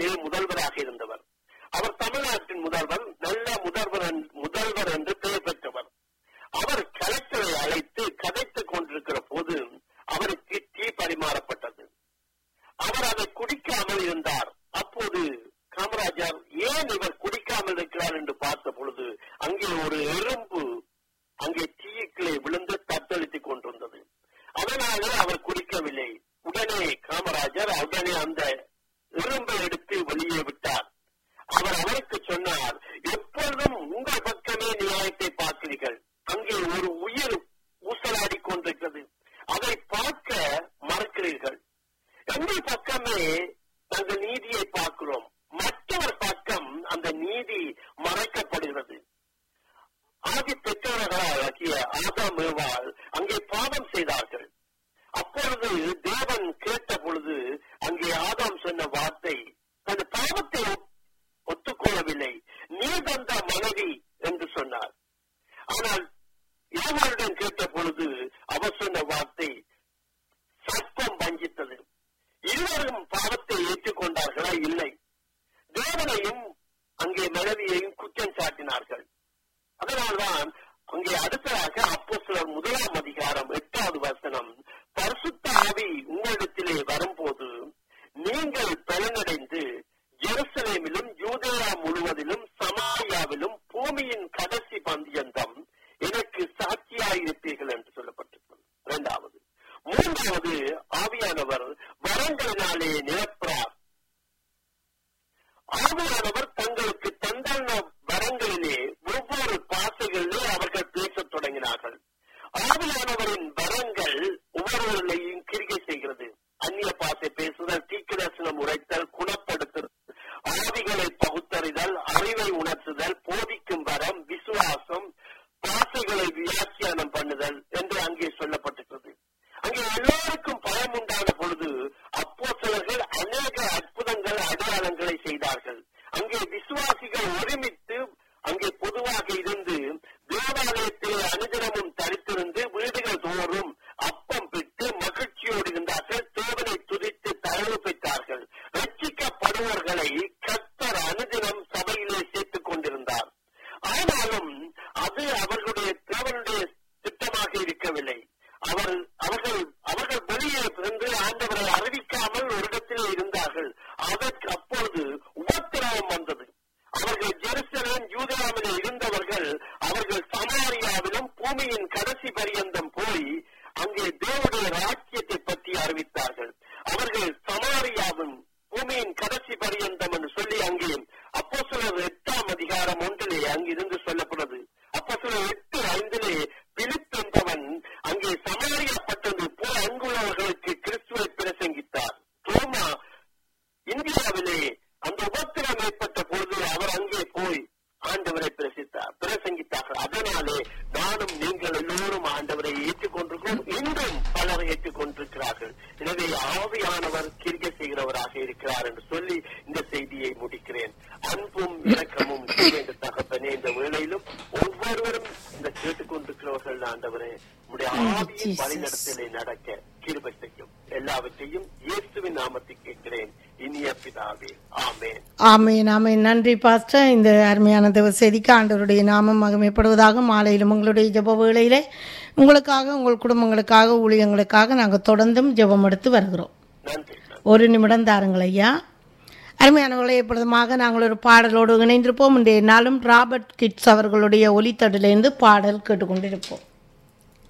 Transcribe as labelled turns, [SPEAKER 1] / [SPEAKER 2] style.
[SPEAKER 1] நாட்டிலே முதல்வராக இருந்தவர் அவர் தமிழ்நாட்டின் முதல்வர் நல்ல முதல்வர் என்று- முதல்வர் என்று பெயர் பெற்றவர் அவர் கலெக்டரை அழைத்து கதைத்துக் கொண்டிருக்கிற போது அவருக்கு டீ பரிமாறப்பட்டது அவர் அதை குடிக்காமல் இருந்தார் அப்போது காமராஜர் ஏன் இவர் குடிக்காமல் இருக்கிறார் என்று பார்த்த பொழுது அங்கே ஒரு எறும்பு அங்கே டீயுக்குள்ளே விழுந்து தத்தளித்துக் கொண்டிருந்தது அதனாலே அவர் குடிக்கவில்லை உடனே காமராஜர் உடனே அந்த எறும்பை எடுத்து வெளியே விட்டார் அவர் அவருக்கு சொன்னார் எப்பொழுதும் உங்கள் பக்கமே நியாயத்தை பார்க்கிறீர்கள் அங்கே ஒரு உயிர் ஊசலாடி கொண்டிருக்கிறது அதை பார்க்க மறக்கிறீர்கள் எங்கள் பக்கமே நாங்கள் நீதியை பார்க்கிறோம் மற்றவர் பக்கம் அந்த நீதி மறைக்கப்படுகிறது ஆதி பெற்றவர்களாகிய ஆதாம் ஏவாள் அங்கே பாவம் செய்தார்கள் அப்பொழுது தேவன் கேட்ட பொழுது அங்கே ஆதாம் சொன்ன வார்த்தை தன் பாவத்தை ஒப்- ஒத்துக்கொள்ளவில்லை நீ தந்த மனைவி என்று சொன்னார் ஆனால் ஏவாளுடன் கேட்ட பொழுது அவர் சொன்ன வார்த்தை சர்ப்பம் வஞ்சித்தது இருவரும் பாவத்தை ஏற்றுக்கொண்டார்களா இல்லை தேவனையும் அங்கே மனைவியையும் குற்றம் சாட்டினார்கள் அதனால்தான் அங்கே அடுத்ததாக அப்போ முதலாம் அதிகாரம் எட்டாவது வசனம் பரிசுத்த ஆவி உங்களிடத்திலே வரும்போது நீங்கள் பலனடைந்து ஜெருசலேமிலும் யூதேயா முழுவதிலும் சமாரியாவிலும் பூமியின் கடைசி பந்தியந்தம் எனக்கு சாட்சியாயிருப்பீர்கள் என்று சொல்லப்பட்டிருக்கிறது இரண்டாவது மூன்றாவது ஆவியானவர் வரங்களினாலே நிரப்புறார் ஆவியானவர் தங்களுக்கு தந்தான வரங்களிலே ஒவ்வொரு பாசைகளிலே அவர்கள் பேசத் தொடங்கினார்கள் ஆவியானவரின் வரங்கள் ஒவ்வொருவர்களையும் கிரிகை செய்கிறது அந்நிய பாசை பேசுதல் தீக்கிரசனம் உரைத்தல் குணப்படுத்துதல் ஆவிகளை பகுத்தறிதல் அறிவை உணர்த்துதல் போதிக்கும் வரம் விசுவாசம் பாசைகளை வியாக்கியானம் பண்ணுதல் என்று அங்கே சொல்லப்பட்டிருக்கிறது அங்கே எல்லோருக்கும் பயம் உண்டான பொழுது அப்போ அநேக அற்புதங்கள் அடையாளங்களை செய்தார்கள் அங்கே விசுவாசிகள் ஒருமித்து அங்கே பொதுவாக இருந்து தேவாலயத்தில் அனுதினமும் தரித்திருந்து வீடுகள் தோறும் அப்பம் பெற்று மகிழ்ச்சியோடு இருந்தார்கள் தேவனை துதித்து தரவு பெற்றார்கள் ரட்சிக்கப்படுவர்களை கத்தர் அனுதினம் சபையிலே சேர்த்துக் கொண்டிருந்தார் ஆனாலும் அது அவர்களுடைய தேவனுடைய திட்டமாக இருக்கவில்லை அவர் அவர்கள் அவர்கள் வெளியே சென்று ஆண்டவரை அறிவிக்காமல் ஒரு இடத்திலே இருந்தார்கள் அதற்கு அப்பொழுது உபத்திரவம் வந்தது அவர்கள் ஜெருசலேம் யூதராமிலே இருந்தவர்கள் அவர்கள் சமாரியாவிலும் பூமியின் கடைசி பரியந்தம் போய் அங்கே தேவனுடைய ராஜ்யத்தை பற்றி அறிவித்தார்கள் அவர்கள் சமாரியாவும் பூமியின் கடைசி பரியந்தம் என்று சொல்லி அங்கே அப்போ எட்டாம் அதிகாரம் ஒன்றிலே அங்கிருந்து சொல்லப்படுது அப்போ எட்டு ஐந்திலே பிலிப் என்பவன் அங்கே சமாரியா பட்டது போல் அங்குள்ளவர்களுக்கு கிறிஸ்துவை பிரசங்கித்தார் தோமா இந்தியாவிலே அந்த உபத்திரம் ஏற்பட்ட பொழுது அவர் அங்கே போய் ஆண்டவரை பிரசித்தார் பிரசங்கித்தார்கள் அதனாலே நானும் நீங்கள் எல்லோரும் ஆண்டவரை ஏற்றுக்கொண்டிருக்கிறோம் இன்றும் பலர் ஏற்றுக்கொண்டிருக்கிறார்கள் எனவே ஆவியானவர் கிரிகை செய்கிறவராக இருக்கிறார் என்று சொல்லி இந்த செய்தியை முடிக்கிறேன் அன்பும் இரக்கமும் என்ற தகப்பனே இந்த வேளையிலும் ஒவ்வொருவரும் இந்த கேட்டுக்கொண்டிருக்கிறவர்கள் ஆண்டவரே உடைய ஆவியின் வழிநடத்தலை நடக்க கிருபை செய்யும் எல்லாவற்றையும் இயேசுவின் நாமத்தில் கேட்கிறேன் இனிய பிதாவே ஆமென்
[SPEAKER 2] ஆமேன் ஆமேன் நன்றி பாஸ்டர் இந்த அருமையான தேவ செய்திக்கு ஆண்டவருடைய நாமம் மகிமைப்படுவதாக மாலையிலும் உங்களுடைய ஜெப வேளையிலே உங்களுக்காக உங்கள் குடும்பங்களுக்காக ஊழியங்களுக்காக நாங்கள் தொடர்ந்தும் ஜெபம் எடுத்து வருகிறோம்
[SPEAKER 1] நன்றி நன்றி
[SPEAKER 2] ஒரு நிமிடம் தாருங்கள் ஐயா அருமையானவர்களை எப்பொழுதுமாக நாங்கள் ஒரு பாடலோடு இணைந்திருப்போம் இன்றைய நாளும் ராபர்ட் கிட்ஸ் அவர்களுடைய ஒலித்தடிலிருந்து பாடல் கேட்டுக்கொண்டிருப்போம்